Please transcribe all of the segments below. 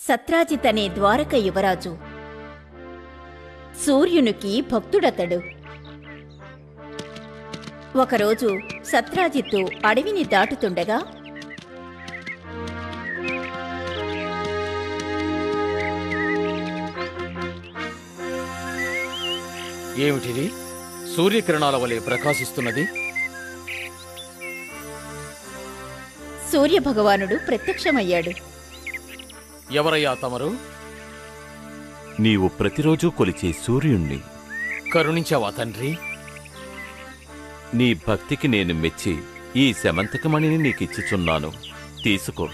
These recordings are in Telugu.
సత్రాజిత్ అనే ద్వారక యువరాజు సూర్యునికి భక్తుడతడు ఒకరోజు సత్రాజిత్తు అడవిని దాటుతుండగా ఏమిటిది సూర్యకిరణాల వలె ప్రకాశిస్తున్నది సూర్యభగవానుడు ప్రత్యక్షమయ్యాడు ఎవరయ్యా తమరు నీవు ప్రతిరోజు కొలిచే సూర్యుణ్ణి కరుణించావా తండ్రి నీ భక్తికి నేను మెచ్చి ఈ శమంతకమణిని నీకిచ్చుచున్నాను తీసుకో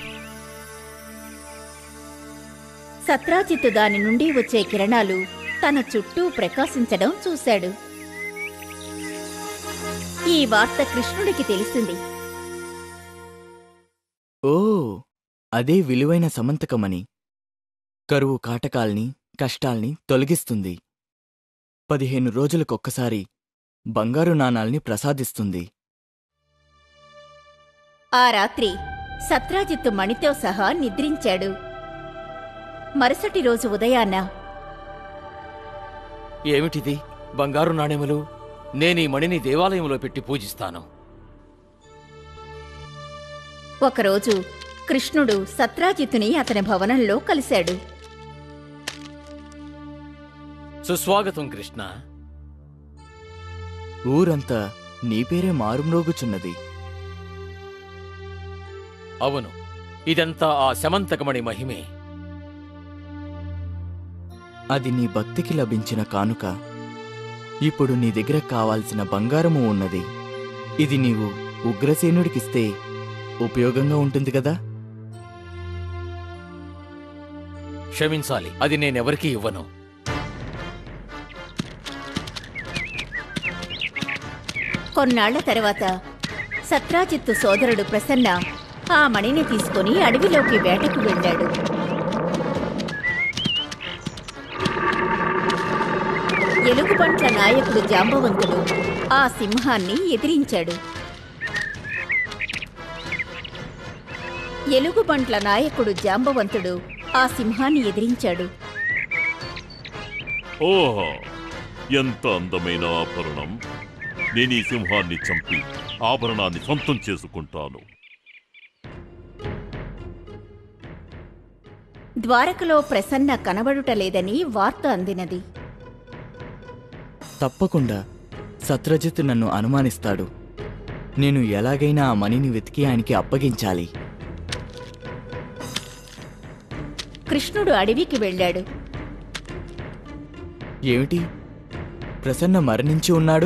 సత్రాజిత్తు దాని నుండి వచ్చే కిరణాలు తన చుట్టూ ప్రకాశించడం చూశాడు ఈ వార్త కృష్ణుడికి తెలిసింది ఓ అదే విలువైన సమంతకమని కరువు కాటకాల్ని కష్టాల్ని తొలగిస్తుంది పదిహేను రోజులకొక్కసారి బంగారు నాణాల్ని ప్రసాదిస్తుంది ఆ రాత్రి సత్రాజిత్తు మణితో సహా నిద్రించాడు మరుసటి రోజు ఉదయాన్న ఏమిటిది బంగారు నాణెములు నేనీ మణిని దేవాలయంలో పెట్టి పూజిస్తాను ఒకరోజు కృష్ణుడు సత్రాజిత్తుని అతని భవనంలో కలిశాడు సుస్వాగతం కృష్ణ ఊరంతా నీ పేరే మారుమ్రోగుచున్నది అవును ఇదంతా ఆ శమంతకమణి మహిమే అది నీ భక్తికి లభించిన కానుక ఇప్పుడు నీ దగ్గర కావాల్సిన బంగారము ఉన్నది ఇది నీవు ఉగ్రసేనుడికిస్తే ఉపయోగంగా ఉంటుంది కదా క్షమించాలి అది నేనెవరికీ ఇవ్వను కొన్నాళ్ల తర్వాత సత్రాజిత్తు సోదరుడు ప్రసన్న ఆ మణిని తీసుకుని అడవిలోకి వేటకు వెళ్ళాడు ఎలుగుబంట్ల నాయకుడు జాంబవంతుడు ఆ సింహాన్ని ఎదిరించాడు ఎలుగుబంట్ల నాయకుడు జాంబవంతుడు ఆ సింహాన్ని ఎదిరించాడు ఓహో ఎంత అందమైన ఆభరణం నేను ఈ సింహాన్ని చంపి ఆభరణాన్ని సొంతం చేసుకుంటాను ద్వారకలో ప్రసన్న కనబడుటలేదని వార్త అందినది తప్పకుండా సత్రజిత్ నన్ను అనుమానిస్తాడు నేను ఎలాగైనా ఆ మణిని వెతికి ఆయనకి అప్పగించాలి కృష్ణుడు అడవికి వెళ్ళాడు ఏమిటి ప్రసన్న మరణించి ఉన్నాడు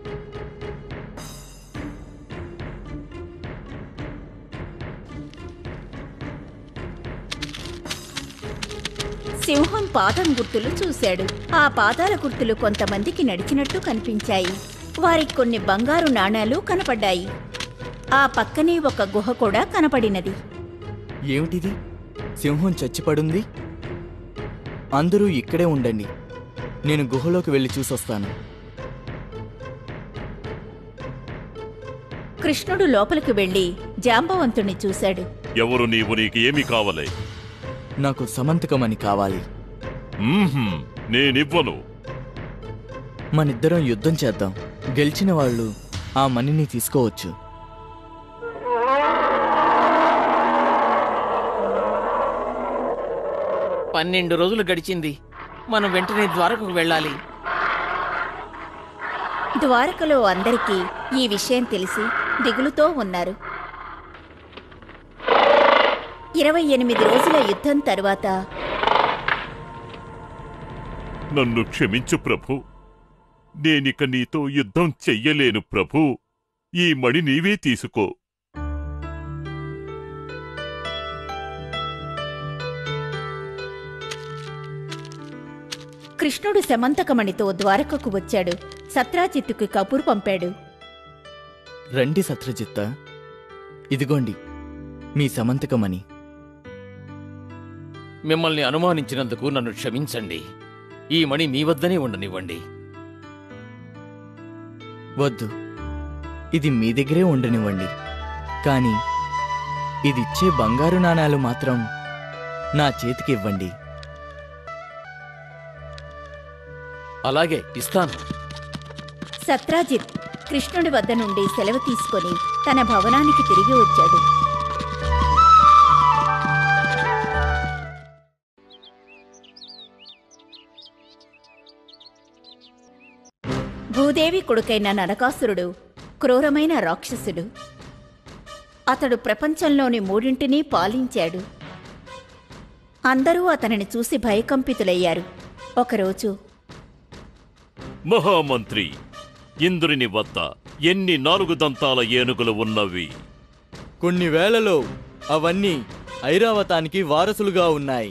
సింహం పాదం గుర్తులు చూశాడు ఆ పాదాల గుర్తులు కొంతమందికి నడిచినట్టు కనిపించాయి వారికి కొన్ని బంగారు నాణాలు కనపడ్డాయి ఆ పక్కనే ఒక గుహ కూడా కనపడినది ఏమిటిది సింహం చచ్చిపడుంది అందరూ ఇక్కడే ఉండండి నేను గుహలోకి వెళ్ళి చూసొస్తాను కృష్ణుడు లోపలికి వెళ్లి జాంబవంతుణ్ణి చూశాడు ఎవరు నీవు నీకు ఏమి కావలే నాకు సమంతకమని కావాలి మ్మ్హ్మ్, నేనివ్వను మనిద్దరం యుద్ధం చేద్దాం గెలిచిన వాళ్ళు ఆ మణిని తీసుకోవచ్చు పన్నెండు రోజులు గడిచింది మనం వెంటనే ద్వారకకు వెళ్ళాలి ద్వారకలో అందరికీ ఈ విషయం తెలిసి దిగులుతో ఉన్నారు ఇరవై ఎనిమిది రోజుల యుద్ధం తరువాత నన్ను క్షమించు ప్రభు నేనిక నీతో యుద్ధం చెయ్యలేను ప్రభు ఈ మణి నీవే తీసుకో కృష్ణుడు శమంతకమణితో ద్వారకకు వచ్చాడు సత్రాజిత్తుకి కబురు పంపాడు రండి సత్రజిత్త ఇదిగోండి మీ సమంతకమని మిమ్మల్ని అనుమానించినందుకు నన్ను క్షమించండి ఈ మణి మీ వద్దనే ఉండనివ్వండి వద్దు ఇది మీ దగ్గరే ఉండనివ్వండి కానీ ఇదిచ్చే బంగారు నాణాలు మాత్రం నా చేతికి ఇవ్వండి అలాగే ఇస్తాను సత్రాజిత్ కృష్ణుడి వద్ద నుండి సెలవు తీసుకొని తన భవనానికి తిరిగి వచ్చాడు భూదేవి కొడుకైన నరకాసురుడు క్రూరమైన రాక్షసుడు అతడు ప్రపంచంలోని మూడింటినీ పాలించాడు అందరూ అతనిని చూసి భయకంపితులయ్యారు ఒకరోజు మహామంత్రి ఇంద్రుని వద్ద ఎన్ని నాలుగు దంతాల ఏనుగులు ఉన్నవి కొన్ని వేళలో అవన్నీ ఐరావతానికి వారసులుగా ఉన్నాయి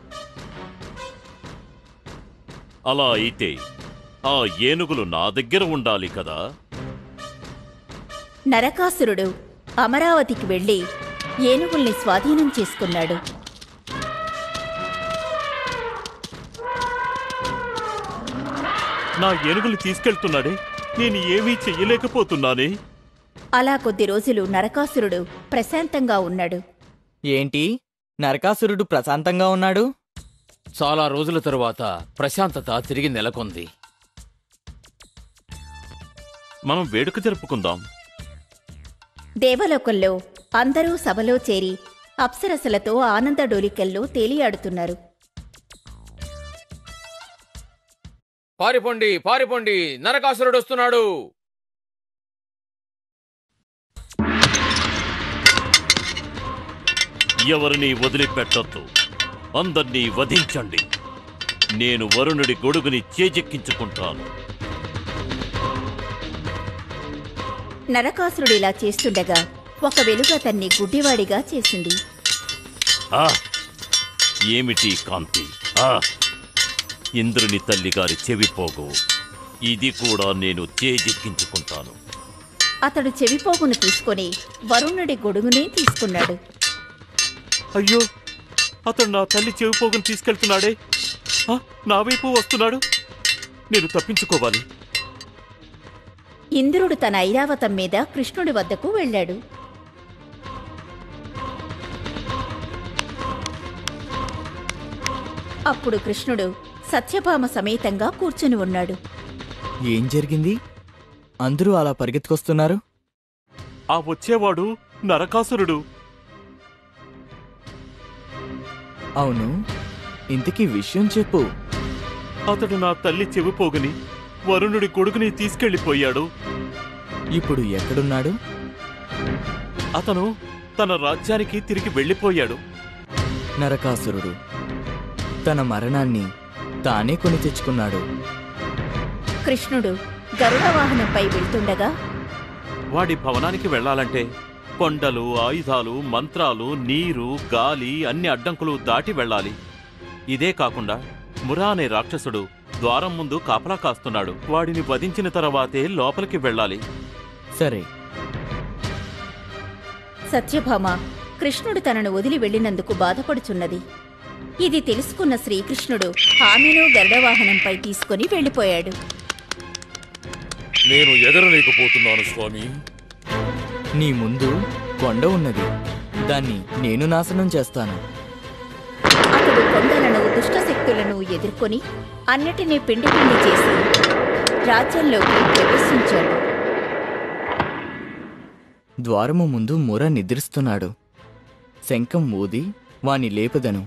అలా అయితే ఆ ఏనుగులు నా దగ్గర ఉండాలి కదా నరకాసురుడు అమరావతికి వెళ్లి ఏనుగుల్ని స్వాధీనం చేసుకున్నాడు నా ఏనుగులు తీసుకెళ్తున్నాడే నేను ఏమీ చెయ్యలేకపోతున్నానే అలా కొద్ది రోజులు నరకాసురుడు ప్రశాంతంగా ఉన్నాడు ఏంటి నరకాసురుడు ప్రశాంతంగా ఉన్నాడు చాలా రోజుల తరువాత ప్రశాంతత తిరిగి నెలకొంది మనం వేడుక జరుపుకుందాం దేవలోకంలో అందరూ సభలో చేరి అప్సరసలతో ఆనంద డోలికల్లో తేలియాడుతున్నారు పారిపోండి పారిపోండి నరకాసురుడు వస్తున్నాడు ఎవరిని వదిలిపెట్టొద్దు అందర్నీ వధించండి నేను వరుణుడి గొడుగుని చేజెక్కించుకుంటాను నరకాసురుడు ఇలా చేస్తుండగా ఒక వెలుగు అతన్ని గుడ్డివాడిగా చేసింది ఆ ఏమిటి కాంతి ఆ ఇంద్రుని తల్లిగారి చెవిపోగు ఇది కూడా నేను చేజెక్కించుకుంటాను అతడు చెవిపోగును తీసుకొని వరుణుడి గొడుగునే తీసుకున్నాడు అయ్యో అతడు నా తల్లి చెవిపోగును తీసుకెళ్తున్నాడే ఆ, నా వైపు వస్తున్నాడు నేను తప్పించుకోవాలి ఇంద్రుడు తన ఐరావతం మీద కృష్ణుడి వద్దకు వెళ్ళాడు అప్పుడు కృష్ణుడు సత్యభామ సమేతంగా కూర్చుని ఉన్నాడు ఏం జరిగింది అందరూ అలా పరిగెత్తుకొస్తున్నారు ఆ వచ్చేవాడు నరకాసురుడు అవును ఇంతకీ విషయం చెప్పు అతడు నా తల్లి చెవిపోగుని వరుణుడి కొడుకుని తీసుకెళ్లిపోయాడు ఇప్పుడు ఎక్కడున్నాడు అతను తన రాజ్యానికి తిరిగి వెళ్ళిపోయాడు నరకాసురుడు తన మరణాన్ని తానే కొని తెచ్చుకున్నాడు కృష్ణుడు గరుడ వాహనంపై వెళ్తుండగా వాడి భవనానికి వెళ్ళాలంటే కొండలు ఆయుధాలు మంత్రాలు నీరు గాలి అన్ని అడ్డంకులు దాటి వెళ్ళాలి ఇదే కాకుండా మురా అనే రాక్షసుడు ద్వారం ముందు కాపలా కాస్తున్నాడు వాడిని వధించిన తర్వాతే లోపలికి వెళ్ళాలి సరే సత్యభామ కృష్ణుడు తనను వదిలి వెళ్ళినందుకు బాధపడుచున్నది ఇది తెలుసుకున్న శ్రీకృష్ణుడు ఆమెను గరుడవాహనంపై తీసుకుని వెళ్ళిపోయాడు నేను ఎగరలేకపోతున్నాను స్వామి నీ ముందు కొండ ఉన్నది దాన్ని నేను నాశనం చేస్తాను అతడు కొండలను దుష్టశక్తులను ఎదుర్కొని అన్నిటినీ పిండి పిండి చేసి రాజ్యంలోకి ప్రవేశించాడు ద్వారము ముందు ముర నిద్రిస్తున్నాడు శంఖం ఊది వాని లేపదను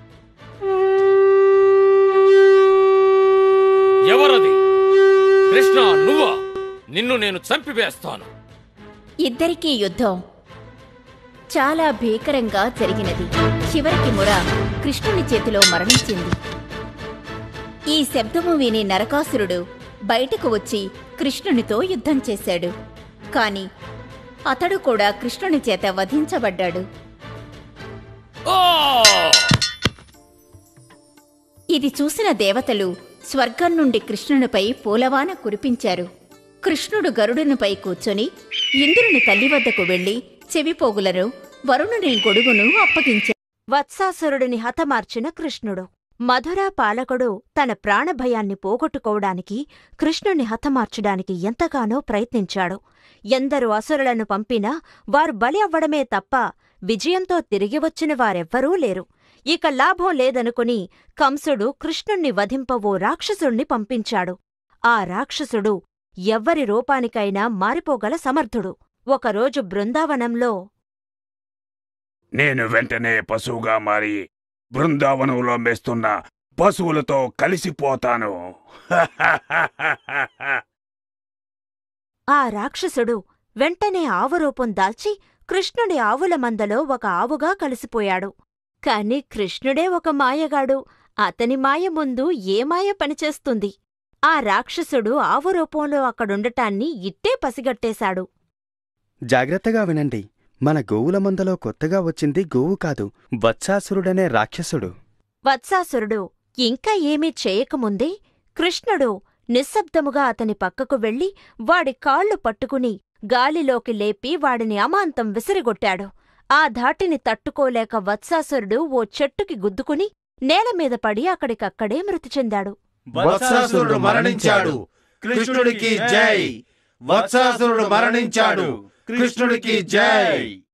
ఎవరది కృష్ణ నువ్వా నిన్ను నేను చంపివేస్తాను ఇద్దరికీ యుద్ధం చాలా భీకరంగా జరిగినది చివరికి ముర కృష్ణుని చేతిలో మరణించింది ఈ శబ్దము విని నరకాసురుడు బయటకు వచ్చి కృష్ణునితో యుద్ధం చేశాడు కాని అతడు కూడా కృష్ణుని చేత వధించబడ్డాడు ఆ! ఇది చూసిన దేవతలు స్వర్గం నుండి కృష్ణునిపై పూలవాన కురిపించారు కృష్ణుడు గరుడునిపై కూర్చొని ఇంద్రుని తల్లి వద్దకు వెళ్లి చెవిపోగులను వరుణుని గొడుగును అప్పగించారు వత్సాసురుడిని హతమార్చిన కృష్ణుడు మధుర పాలకుడు తన ప్రాణభయాన్ని పోగొట్టుకోవడానికి కృష్ణుని హతమార్చడానికి ఎంతగానో ప్రయత్నించాడు ఎందరు అసురులను పంపినా వారు బలి అవ్వడమే తప్ప విజయంతో తిరిగి వచ్చిన వారెవ్వరూ లేరు ఇక లాభం లేదనుకుని కంసుడు కృష్ణుణ్ణి వధింపవో రాక్షసుణ్ణి పంపించాడు ఆ రాక్షసుడు ఎవ్వరి రూపానికైనా మారిపోగల సమర్థుడు ఒకరోజు బృందావనంలో నేను వెంటనే పశువుగా మారి బృందావనంలో మేస్తున్న పశువులతో కలిసిపోతాను ఆ రాక్షసుడు వెంటనే ఆవు రూపం దాల్చి కృష్ణుడి ఆవుల మందలో ఒక ఆవుగా కలిసిపోయాడు కాని కృష్ణుడే ఒక మాయగాడు అతని మాయ ముందు ఏ మాయ పనిచేస్తుంది ఆ రాక్షసుడు ఆవు రూపంలో అక్కడుండటాన్ని ఇట్టే పసిగట్టేశాడు జాగ్రత్తగా వినండి మన గోవుల మందలో కొత్తగా వచ్చింది గోవు కాదు వత్సాసురుడనే రాక్షసుడు వత్సాసురుడు ఇంకా ఏమీ చేయకముందే కృష్ణుడు నిశ్శబ్దముగా అతని పక్కకు వెళ్లి వాడి కాళ్ళు పట్టుకుని గాలిలోకి లేపి వాడిని అమాంతం విసిరిగొట్టాడు ఆ ధాటిని తట్టుకోలేక వత్సాసురుడు ఓ చెట్టుకి గుద్దుకుని నేలమీద పడి అక్కడికక్కడే మృతి చెందాడు వత్సాసురుడు మరణించాడు కృష్ణుడికి జై వత్సాసురుడు మరణించాడు కృష్ణుడికి జై